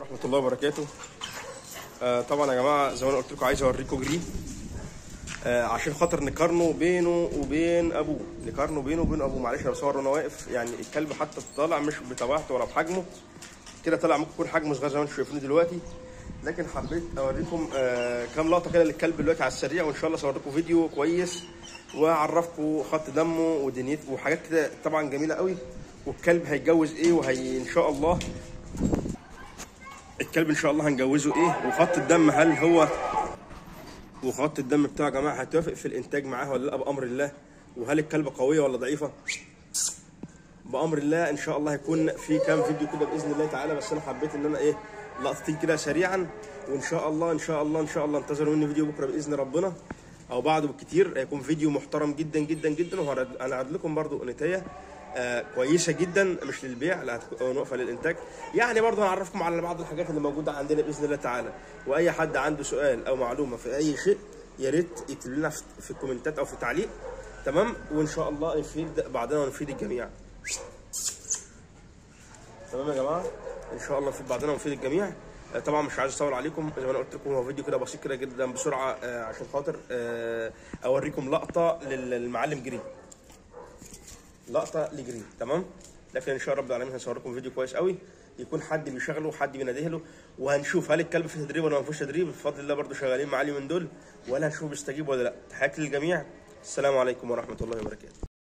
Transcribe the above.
ورحمة الله وبركاته آه طبعا يا جماعة زي ما انا قلت لكم عايز اوريكم جري آه عشان خاطر نقارنه بينه وبين ابوه نقارنه بينه وبين ابوه معلش انا بصور وانا واقف يعني الكلب حتى طالع مش بطبيعته ولا بحجمه كده طالع ممكن يكون حجمه صغير زي ما انتم شايفينه دلوقتي لكن حبيت اوريكم آه كام لقطه كده للكلب دلوقتي على السريع وان شاء الله اصور فيديو كويس واعرفكم خط دمه ودنيته وحاجات كده طبعا جميله قوي والكلب هيتجوز ايه وهي ان شاء الله الكلب ان شاء الله هنجوزه ايه وخط الدم هل هو وخط الدم بتاعه يا جماعه هتوافق في الانتاج معاه ولا لا بامر الله وهل الكلب قويه ولا ضعيفه بامر الله ان شاء الله هيكون في كام فيديو كده باذن الله تعالى بس انا حبيت ان انا ايه لقطتين كده سريعا وان شاء الله ان شاء الله ان شاء الله انتظروا مني فيديو بكره باذن ربنا او بعده بالكتير هيكون فيديو محترم جدا جدا جدا وهنعرض لكم برضو نتايه آه كويسه جدا مش للبيع لا هتكون واقفه للانتاج يعني برضه هنعرفكم على بعض الحاجات اللي موجوده عندنا باذن الله تعالى واي حد عنده سؤال او معلومه في اي شيء يا ريت يكتب لنا في, في الكومنتات او في التعليق تمام وان شاء الله نفيد بعضنا ونفيد الجميع تمام يا جماعه ان شاء الله نفيد بعضنا ونفيد الجميع آه، طبعا مش عايز اطول عليكم زي ما انا قلت لكم هو فيديو كده بسيط كده جدا بسرعه آه، عشان خاطر آه، اوريكم لقطه للمعلم جري لقطه لجرين تمام لكن ان شاء الله رب العالمين هنصور لكم فيديو كويس قوي يكون حد بيشغله وحد بيناديه له وهنشوف هل الكلب في تدريب ولا ما فيهوش تدريب بفضل الله برضو شغالين معاه من دول ولا هنشوف بيستجيب ولا لا تحياتي للجميع السلام عليكم ورحمه الله وبركاته